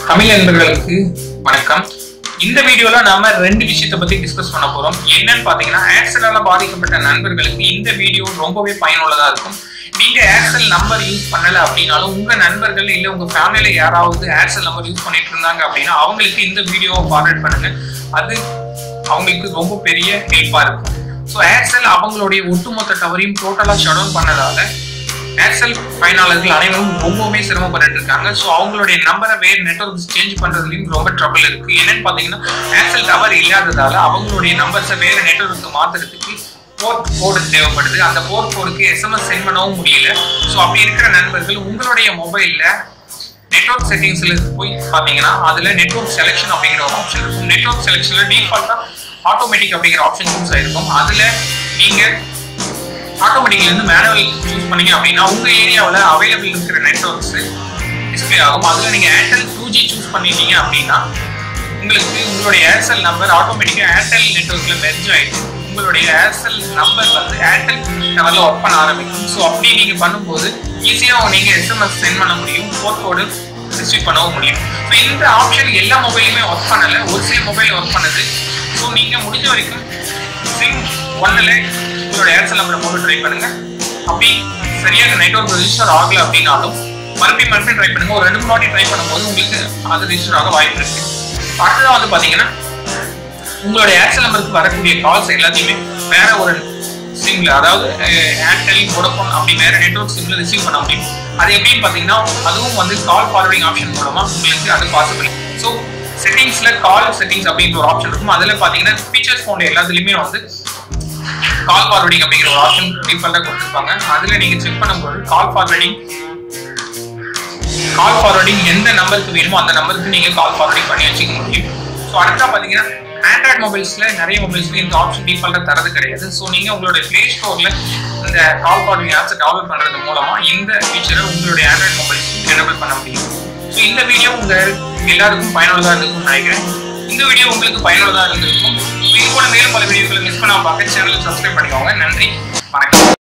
தமிழ் நண்பர்களுக்கு வணக்கம் இந்த வீடியோல நாம ரெண்டு விஷயத்தை பத்தி டிஸ்கஸ் பண்ண போறோம் என்னன்னு பாத்தீங்கன்னா ஏர்செல்லால பாதிக்கப்பட்ட நண்பர்களுக்கு இந்த வீடியோ ரொம்பவே பயனுள்ளதா இருக்கும் நீங்க ஏர்செல் நம்பர் யூஸ் பண்ணல அப்படின்னாலும் உங்க நண்பர்கள் இல்ல உங்க ஃபேமிலியில யாராவது ஏர்செல் நம்பர் யூஸ் பண்ணிட்டு இருந்தாங்க அப்படின்னா அவங்களுக்கு இந்த வீடியோவை ஃபார்வர்ட் பண்ணுங்க அது அவங்களுக்கு ரொம்ப பெரிய ஹெல்ப்பா இருக்கும் ஸோ ஏர்செல் அவங்களுடைய ஒட்டுமொத்த டவரையும் டோட்டலா ஷட் டவுன் பண்ணதால ஏர்செல் பயனாளர்கள் அனைவரும் ரொம்பவே சிரமப்பட்டு இருக்காங்க ஸோ அவங்களுடைய நம்பரை வேறு நெட்ஒர்க் சேஞ்ச் பண்றதுலயும் ரொம்ப ட்ரபிள் இருக்கு என்னன்னு பாத்தீங்கன்னா ஏர்செல் டவர் இல்லாததால அவங்களுடைய நம்பர்ஸை வேற நெட்ஒர்க்கு மாத்துறதுக்கு போர்ட் கோடு தேவைப்படுது அந்த போர்ட் கோடுக்கு எஸ்எம்எஸ் சென்ட் பண்ணவும் முடியல ஸோ அப்படி இருக்கிற நண்பர்கள் உங்களுடைய மொபைல்ல நெட்ஒர்க் செட்டிங்ஸ்ல போய் பாத்தீங்கன்னா அதுல நெட்ஒர்க் செலெக்ஷன் அப்படிங்கிற ஒரு ஆப்ஷன் இருக்கும் நெட்ஒர்க் செலெக்ஷன்ல டிஃபால்ட்டா ஆட்டோமேட்டிக் அப்படிங்கிற ஆப்ஷன் யூஸ் ஆயிருக்கும் அதுல நீங்க ஆட்டோமேட்டிக்ல இருந்து மேனுவல் சூஸ் பண்ணீங்க அப்படின்னா உங்க ஏரியாவில் அவைலபிள் இருக்கிற நெட்ஒர்க்ஸ் டிஸ்பிளே ஆகும் அதுல நீங்க ஏர்டெல் டூ ஜி சூஸ் பண்ணிட்டீங்க அப்படின்னா உங்களுக்கு உங்களுடைய ஏர்செல் நம்பர் ஆட்டோமேட்டிக்கா ஏர்டெல் நெட்ஒர்க்ல மெர்ஜ் ஆயிடும் உங்களுடைய ஏர்செல் நம்பர் வந்து ஏர்டெல் டவர்ல ஒர்க் பண்ண ஆரம்பிக்கும் ஸோ அப்படி நீங்க பண்ணும்போது ஈஸியா நீங்க எஸ்எம்எஸ் சென்ட் பண்ண முடியும் போர்ட் கோடு ரிசீவ் பண்ணவும் முடியும் ஸோ இந்த ஆப்ஷன் எல்லா மொபைலுமே ஒர்க் பண்ணல ஒரு சில மொபைல் ஒர்க் பண்ணுது ஸோ நீங்க முடிஞ்ச வரைக்கும் சிம் ஒன்னுல உங்களோட ஏர்செல் நம்பரை போட்டு ட்ரை பண்ணுங்க அப்படி சரியாக நெட்ஒர்க் ரெஜிஸ்டர் ஆகல அப்படின்னாலும் மறுபடியும் மறுபடியும் ட்ரை பண்ணுங்க ஒரு ரெண்டு மூணு வாட்டி ட்ரை பண்ணும்போது உங்களுக்கு அது ரெஜிஸ்டர் ஆக வாய்ப்பு இருக்கு அடுத்ததான் வந்து பாத்தீங்கன்னா உங்களோட ஏர்செல் நம்பருக்கு வரக்கூடிய கால்ஸ் எல்லாத்தையுமே வேற ஒரு சிம்ல அதாவது ஏர்டெல் வோடஃபோன் அப்படி வேற நெட்ஒர்க் சிம்ல ரிசீவ் பண்ண முடியும் அது எப்படின்னு பாத்தீங்கன்னா அதுவும் வந்து கால் ஃபார்வர்டிங் ஆப்ஷன் மூலமா உங்களுக்கு அது பாசிபிள் ஸோ செட்டிங்ஸ்ல கால் செட்டிங்ஸ் அப்படின்ற ஒரு ஆப்ஷன் இருக்கும் அதுல பாத்தீங்கன்னா ஃபீச்சர்ஸ் போன்ற எல்லாத்துலயுமே வந்து கால் ஃபார்வர்டிங் அப்படிங்கிற ஒரு ஆப்ஷன் டிஃபால்ட்டா கொடுத்துருப்பாங்க அதுல நீங்க செக் பண்ணும்போது கால் ஃபார்வர்டிங் கால் ஃபார்வர்டிங் எந்த நம்பருக்கு வேணுமோ அந்த நம்பருக்கு நீங்க கால் ஃபார்வர்டிங் பண்ணி வச்சுக்க முடியும் ஸோ அடுத்தா பாத்தீங்கன்னா ஆண்ட்ராய்ட் மொபைல்ஸ்ல நிறைய மொபைல்ஸ்ல இந்த ஆப்ஷன் டிஃபால்ட்டா தரது கிடையாது ஸோ நீங்க உங்களுடைய பிளே ஸ்டோர்ல இந்த கால் ஃபார்வர்டிங் ஆப்ஸை டவுன்லோட் பண்றது மூலமா இந்த ஃபீச்சரை உங்களுடைய ஆண்ட்ராய்ட் மொபைல்ஸ் எனபிள் பண்ண முடியும் ஸோ இந்த வீடியோ உங்க எல்லாருக்கும் பயனுள்ளதா இருக்கும்னு நினைக்கிறேன் இந்த வீடியோ உங்களுக்கு பயனுள்ளதா இருந்திருக்கும் இது போல மேலும் பல வீடியோக்களை மிஸ் பண்ணாம பார்க்க சேனல் சப்ஸ்கிரைப் பண்ணிக்கோங்க நன்றி வணக்கம்